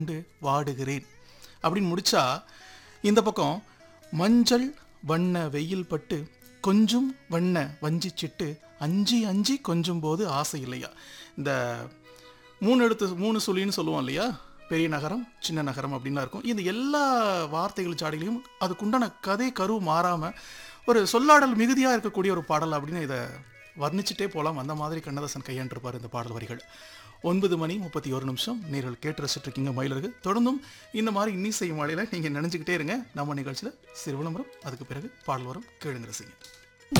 கொண்டு வாடுகிறேன் அப்படின்னு முடிச்சா இந்த பக்கம் மஞ்சள் வண்ண வெயில் பட்டு கொஞ்சம் வண்ண வஞ்சி சிட்டு அஞ்சி அஞ்சி கொஞ்சம் போது ஆசை இல்லையா இந்த மூணு எழுத்து மூணு சொல்லின்னு சொல்லுவோம் இல்லையா பெரிய நகரம் சின்ன நகரம் அப்படின்லாம் இருக்கும் இந்த எல்லா வார்த்தைகள் சாடிகளையும் அதுக்குண்டான கதை கரு மாறாமல் ஒரு சொல்லாடல் மிகுதியாக இருக்கக்கூடிய ஒரு பாடல் அப்படின்னு இதை வர்ணிச்சுட்டே போகலாம் அந்த மாதிரி கண்ணதாசன் கையாண்டிருப்பார் இந்த பாடல் வரிகள் ஒன்பது மணி முப்பத்தி ஒரு நிமிஷம் நீங்கள் கேட்டு ரசிச்சுட்டு இருக்கீங்க மயிலருக்கு தொடர்ந்தும் இந்த மாதிரி இன்னிசை மாலையில் நீங்கள் நினைஞ்சுக்கிட்டே இருங்க நம்ம நிகழ்ச்சியில் சிறு விளம்பரம் அதுக்கு பிறகு பாடல் வரும் கேளுங்க ரசிங்க